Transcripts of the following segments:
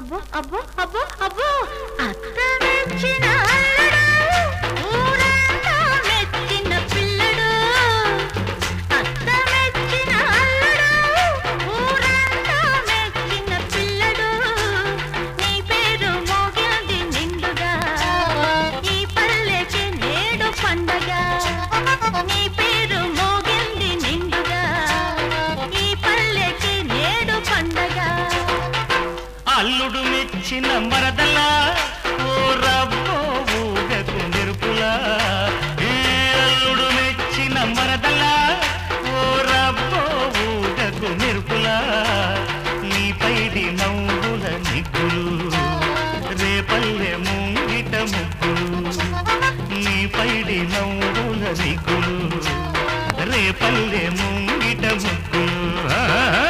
అబ్బో అబ్బో అబ్బో అబ్బో అత్త మెచ్చిన అల్లుడు ఊరంతా మెచ్చిన పిల్లడు అత్త మెచ్చిన అల్లుడు ఊరంతా మెచ్చిన పిల్లడు నీ పేరు మోగింది నిండుగా ఈ పల్లెకి నేడు పండగ నీ పేరు మోగింది నిండుగా ఈ పల్లెకి నేడు పండగ అల్లుడు మెచ్చిన మరదలా ఓ రబ్బో ఊగకు మెరుపులా ఏ అల్లుడు మెచ్చిన మరదలా ఓ రబ్బో ఊగకు మెరుపులా నీ పైడి నవ్వుల నిగ్గులు రేపల్లె ముంగిట ముగ్గులు నీ పైడి నవ్వుల నిగ్గులు రేపల్లె ముంగిట ముగ్గులు ఆ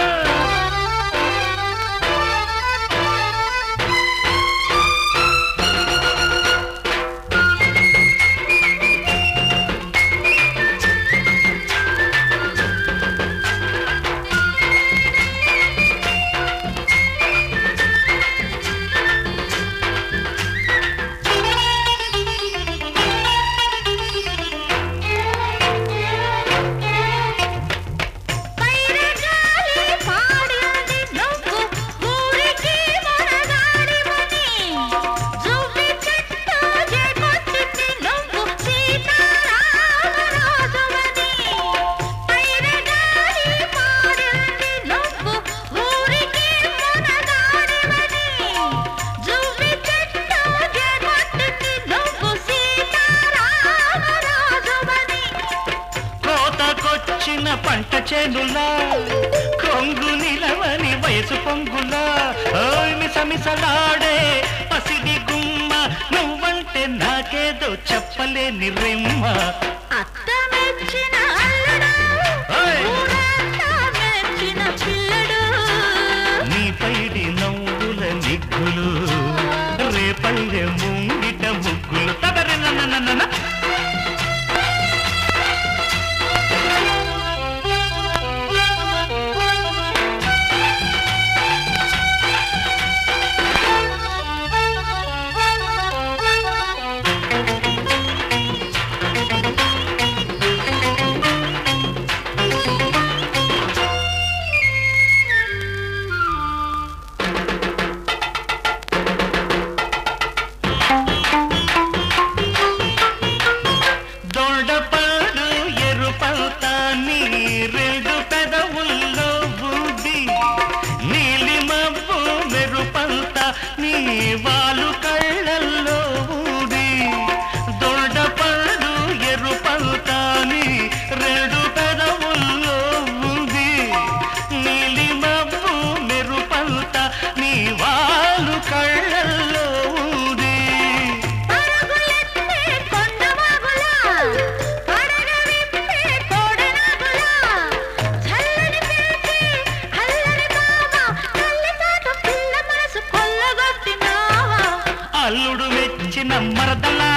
పైరగాలి పాడింది నువ్వు ఊరికి మనగాడివని జువ్వి చెట్టు చేకొచ్చింది నువ్వు సీతారామరాజువని పైరగాలి పాడింది నువ్వు ఊరికి మనగాడివని జువ్వి చెట్టు చేకొచ్చింది నువ్వు సీతారామరాజువని కోతకొచ్చిన పంట చేనులా కొంగు నిలవని వయసు పొంగులా ఓయ్ మిసమిసలాడే పసిడి గుమ్మ నువ్వంటే నాకేదో చెప్పలేని రిమ్మ అత్త మెచ్చిన అల్లుడు ఓయ్! ఊరంతా మెచ్చిన పిల్లడు నీ పైడి నవ్వుల నిగ్గులు రేపల్లె ముంగిట ముగ్గులు తగరి నన్న దొండపాడు ఎరుపల్త నీ రెండు పెదవుల్లో బూది నీలి మబ్బు మెరుపల్త నీ వాలు కళ్ళల్లో ఊది దొండపాడు ఎరుపల్త నీ రెండు పెదవుల్లో ఊది నీలి మబ్బు మెరుపల్త నీ వాలు కళ్ళల్లో ఊది పరుగులెత్తే కొండవాగులా పడగ విప్పే కోడెనాగులా చల్లని పిలిచి అల్లరి బావా తల్లి తాట పిల్ల మనసు కొల్లగొట్టినావా అల్లుడు మెచ్చిన మరదలా